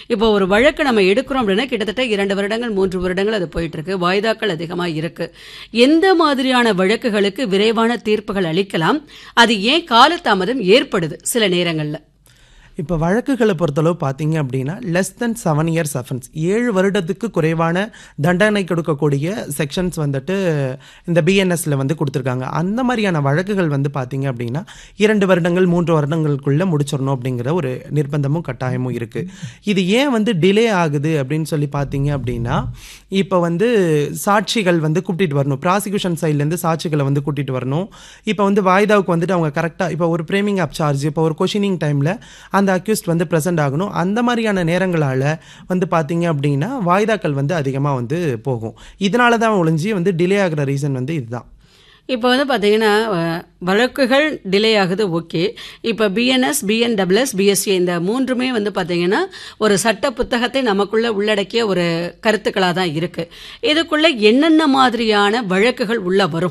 இப்போ ஒரு வழக்கு நம்ம எடுக்கிறோம் அப்படின்னா கிட்டத்தட்ட இரண்டு வருடங்கள் மூன்று வருடங்கள் அது போயிட்டு இருக்கு வாய்தாக்கள் அதிகமாக இருக்கு எந்த மாதிரியான வழக்குகளுக்கு விரைவான தீர்ப்புகள் அளிக்கலாம் அது ஏன் காலதாமதம் ஏற்படுது சில நேரங்கள்ல இப்போ வழக்குகளை பொறுத்தளவு பார்த்தீங்க அப்படின்னா less than seven years offence ஏழு வருடத்துக்கு குறைவான தண்டனை கொடுக்கக்கூடிய செக்ஷன்ஸ் வந்துட்டு இந்த பிஎன்எஸ்ல வந்து கொடுத்துருக்காங்க அந்த மாதிரியான வழக்குகள் வந்து பார்த்தீங்க அப்படின்னா இரண்டு வருடங்கள் மூன்று வருடங்களுக்குள்ள முடிச்சிடணும் அப்படிங்கிற ஒரு நிர்பந்தமும் கட்டாயமும் இருக்கு இது ஏன் வந்து டிலே ஆகுது அப்படின்னு சொல்லி பார்த்தீங்க அப்படின்னா இப்போ வந்து சாட்சிகள் வந்து கூட்டிட்டு வரணும் ப்ராசிக்யூஷன் சைட்லேருந்து சாட்சிகளை வந்து கூட்டிட்டு வரணும் இப்போ வந்து வாய்தாவுக்கு வந்துட்டு அவங்க கரெக்டாக இப்போ ஒரு பிரேமிங் அப் சார்ஜ் இப்போ ஒரு கொஷினிங் டைமில் அந்த அக்யூஸ்ட் வந்து ப்ரெசென்ட் ஆகணும் அந்த மாதிரியான நேரங்களால் வந்து பார்த்தீங்க அப்படின்னா வாய்தாக்கள் வந்து அதிகமாக வந்து போகும் இதனால தான் ஒழிஞ்சு வந்து டிலே ஆகிற ரீசன் வந்து இதுதான் இப்போ வந்து பார்த்தீங்கன்னா அஹ், வழக்குகள் டிலே ஆகுது ஓகே இப்போ பிஎன்எஸ் பிஎன்டபிள்எஸ் பிஎஸ்சி இந்த மூன்றுமே வந்து பார்த்தீங்கன்னா ஒரு சட்ட புத்தகத்தை நமக்குள்ள உள்ளடக்கிய ஒரு கருத்துக்களாக தான் இருக்கு இதுக்குள்ள என்னென்ன மாதிரியான வழக்குகள் உள்ள வரும்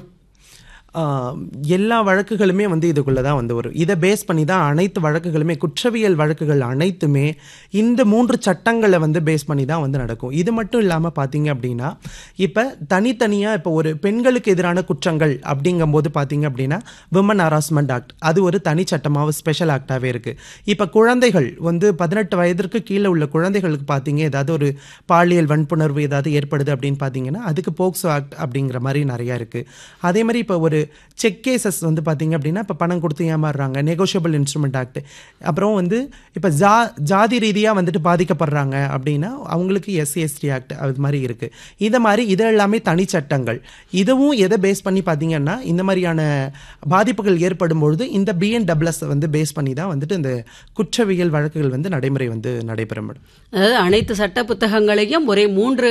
ஆஹ், எல்லா வழக்குகளுமே வந்து இதுக்குள்ளே தான் வந்து வரும் இதை பேஸ் பண்ணி தான் அனைத்து வழக்குகளுமே குற்றவியல் வழக்குகள் அனைத்துமே இந்த மூன்று சட்டங்களை வந்து பேஸ் பண்ணி தான் வந்து நடக்கும் இது மட்டும் இல்லாமல் பார்த்தீங்க அப்படின்னா இப்போ தனித்தனியாக இப்போ ஒரு பெண்களுக்கு எதிரான குற்றங்கள் அப்படிங்கும்போது பார்த்தீங்க அப்படின்னா விமன் ஹராஸ்மெண்ட் ஆக்ட் அது ஒரு தனி சட்டமாக ஸ்பெஷல் ஆக்டாகவே இருக்குது இப்போ குழந்தைகள் வந்து பதினெட்டு வயதிற்கு கீழே உள்ள குழந்தைகளுக்கு பார்த்தீங்க ஏதாவது ஒரு பாலியல் வன்புணர்வு ஏதாவது ஏற்படுது அப்படின்னு பார்த்தீங்கன்னா அதுக்கு போக்சோ ஆக்ட் அப்படிங்கிற மாதிரி நிறையா இருக்குது அதே மாதிரி இப்போ ஒரு செக் கேசஸ் வந்து பார்த்தீங்க அப்படின்னா இப்போ பணம் கொடுத்து ஏமாறுறாங்க நெகோஷியபிள் இன்ஸ்ட்ருமெண்ட் ஆக்ட் அப்புறம் வந்து இப்போ ஜா ஜாதி ரீதியாக வந்துட்டு பாதிக்கப்படுறாங்க அப்படின்னா அவங்களுக்கு எஸ்சி எஸ்டி ஆக்ட் அது மாதிரி இருக்குது இதை மாதிரி இது எல்லாமே தனி சட்டங்கள் இதுவும் எதை பேஸ் பண்ணி பார்த்தீங்கன்னா இந்த மாதிரியான பாதிப்புகள் ஏற்படும் பொழுது இந்த பிஎன்டபிள்எஸ் வந்து பேஸ் பண்ணி தான் வந்துட்டு இந்த குற்றவியல் வழக்குகள் வந்து நடைமுறை வந்து நடைபெறும் மேடம் அதாவது அனைத்து சட்ட புத்தகங்களையும் ஒரே மூன்று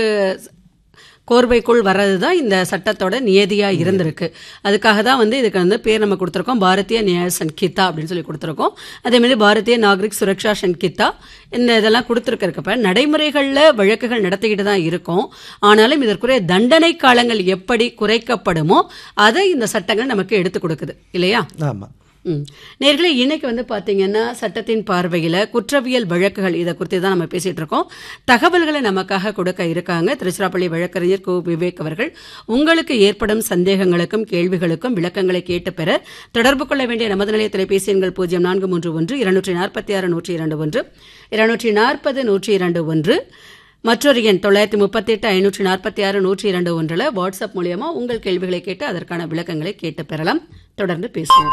கோர்வைக்குள் வர்றது தான் இந்த சட்டத்தோட நியதியா இருந்திருக்கு அதுக்காக தான் வந்து இதுக்கு வந்து பேர் நம்ம கொடுத்துருக்கோம் பாரதிய நியாய சன்கிதா அப்படின்னு சொல்லி கொடுத்துருக்கோம் அதே மாதிரி பாரதிய நாகரிக் சுரக்ஷா சன்கிதா இந்த இதெல்லாம் கொடுத்துருக்கிறப்ப நடைமுறைகளில் வழக்குகள் நடத்திக்கிட்டு தான் இருக்கும் ஆனாலும் இதற்குரிய தண்டனை காலங்கள் எப்படி குறைக்கப்படுமோ அதை இந்த சட்டங்கள் நமக்கு எடுத்து கொடுக்குது இல்லையா ஆமாம் ம். நேர்களே இன்னைக்கு வந்து பாத்தீங்கன்னா சட்டத்தின் பார்வையில குற்றவியல் வழக்குகள் இதை குறித்து தான் நம்ம பேசிட்டு இருக்கோம் தகவல்களை நமக்காக கொடுக்க இருக்காங்க திருச்சிராப்பள்ளி வழக்கறிஞர் கு விவேக் அவர்கள் உங்களுக்கு ஏற்படும் சந்தேகங்களுக்கும் கேள்விகளுக்கும் விளக்கங்களை கேட்டு பெற தொடர்பு கொள்ள வேண்டிய நமது நிலைய தொலைபேசி எண்கள் பூஜ்ஜியம் நான்கு மூன்று ஒன்று இருநூற்றி நாற்பத்தி ஆறு நூற்றி இரண்டு ஒன்று இருநூற்றி நாற்பது நூற்றி இரண்டு ஒன்று மற்றொரு எண் தொள்ளாயிரத்தி முப்பத்தி எட்டு ஐநூற்றி நாற்பத்தி ஆறு நூற்றி இரண்டு ஒன்றில் வாட்ஸ்அப் மூலியமா உங்கள் கேள்விகளை கேட்டு அதற்கான விளக்கங்களை கேட்டு பெறலாம் தொடர்ந்து பேசுவோம்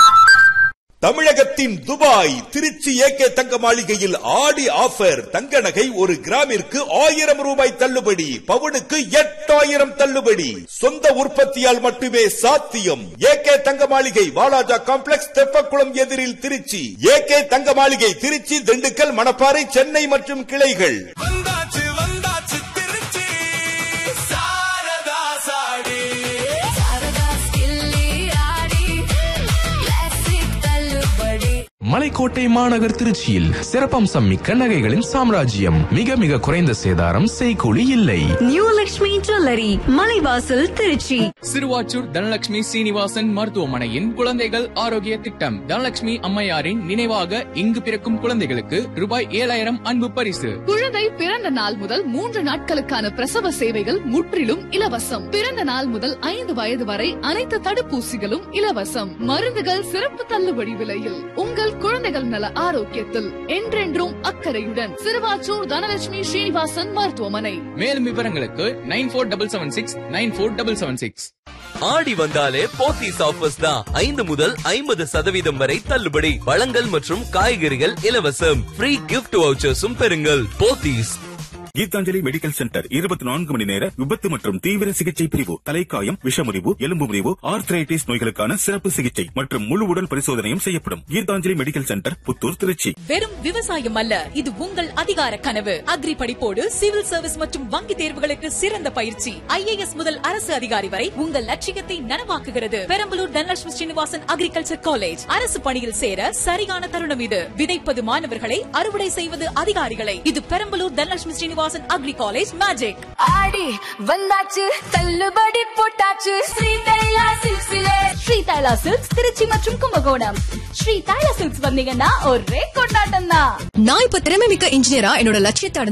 தமிழகத்தின் துபாய் திருச்சி ஏகே தங்க மாளிகையில் ஆடி ஆஃபர் தங்க நகை ஒரு கிராமிற்கு ஆயிரம் ரூபாய் தள்ளுபடி பவுனுக்கு எட்டாயிரம் தள்ளுபடி சொந்த உற்பத்தியால் மட்டுமே சாத்தியம் ஏகே தங்க மாளிகை வாலாஜா காம்ப்ளெக்ஸ் தெப்பக்குளம் எதிரில் திருச்சி ஏகே தங்க மாளிகை திருச்சி திண்டுக்கல் மணப்பாறை சென்னை மற்றும் கிளைகள் வந்தாச்சு வந்தாச்சு திருச்சி சாரதா சாடி சாரதா ஸ்கில்லி ஆடி கிளாசிக் தள்ளுபடி மலைக்கோட்டை மாநகர் திருச்சியில் சிறப்பம்சம் மிக்க நகைகளின் சாம்ராஜ்யம் மிக மிக குறைந்த சேதாரம் செய்கூலி இல்லை நியூ லக்ஷ்மி ஜுவல்லரி மலைவாசல் திருச்சி சிறுவாச்சூர் தனலட்சுமி சீனிவாசன் மருத்துவமனையின் குழந்தைகள் ஆரோக்கிய திட்டம் தனலட்சுமி அம்மையாரின் நினைவாக இங்கு பிறக்கும் குழந்தைகளுக்கு ரூபாய் ஏழாயிரம் அன்பு பரிசு குழந்தை பிறந்த நாள் முதல் மூன்று நாட்களுக்கான பிரசவ சேவைகள் முற்றிலும் இலவசம் பிறந்த நாள் முதல் ஐந்து வயது வரை அனைத்து தடுப்பூசிகளும் இலவசம் மருந்துகள் சிறப்பு தள்ளுபடி விலையில் உங்கள் குழந்தைகள் நல ஆரோக்கியத்தில் என்றென்றும் அக்கறையுடன் சிறுவாச்சூர் தனலட்சுமி ஸ்ரீனிவாசன் மருத்துவமனை மேலும் விவரங்களுக்கு nine four double seven six nine four double seven six Aadi வந்தாலே போத்தீஸ் ஆஃபர்ஸ் தான் ஐந்து முதல் ஐம்பது சதவீதம் வரை தள்ளுபடி பழங்கள் மற்றும் காய்கறிகள் இலவசம் ஃப்ரீ கிஃப்ட் வவுச்சர்ஸும் பெறுங்கள் போத்தீஸ் கீதாஞ்சலி மெடிக்கல் சென்டர் இருபத்தி நான்கு மணி நேர விபத்து மற்றும் தீவிர சிகிச்சை பிரிவு தலைக்காயம் விஷமுறிவு எலும்பு முறிவு ஆர்த்ரைட்டிஸ் நோய்களுக்கான சிறப்பு சிகிச்சை மற்றும் முழு உடல் பரிசோதனையும் செய்யப்படும் கீதாஞ்சலி மெடிக்கல் சென்டர் புத்தூர் திருச்சி வெறும் விவசாயம் அல்ல இது உங்கள் அதிகார கனவு அக்ரி படிப்போடு சிவில் சர்வீஸ் மற்றும் வங்கி தேர்வுகளுக்கு சிறந்த பயிற்சி ஐஏஎஸ் முதல் அரசு அதிகாரி வரை உங்கள் லட்சியத்தை நனவாக்குகிறது பெரம்பலூர் தனலட்சுமி ஸ்ரீனிவாசன் அக்ரிகல்ச்சர் காலேஜ் அரசு பணியில் சேர சரியான தருணம் இது விதைப்பது மாணவர்களை அறுவடை செய்வது அதிகாரிகளை இது Perambalur Dhanalakshmi Srinivasan agri college magic Aadi வந்தாச்சு தள்ளுபடி போட்டாச்சு ஸ்ரீ தைலா சில்க்ஸ்ல ஸ்ரீ தைலா சில்க்ஸ் திருச்சி மற்றும் கும்பகோணம் ஸ்ரீ தைலா சில்க்ஸ் வந்தீங்கன்னா ஒரே கொண்டாட்டம் தான் நான் இப்ப திறமை மிக்க இன்ஜினியரா என்னோட லட்சியத்தை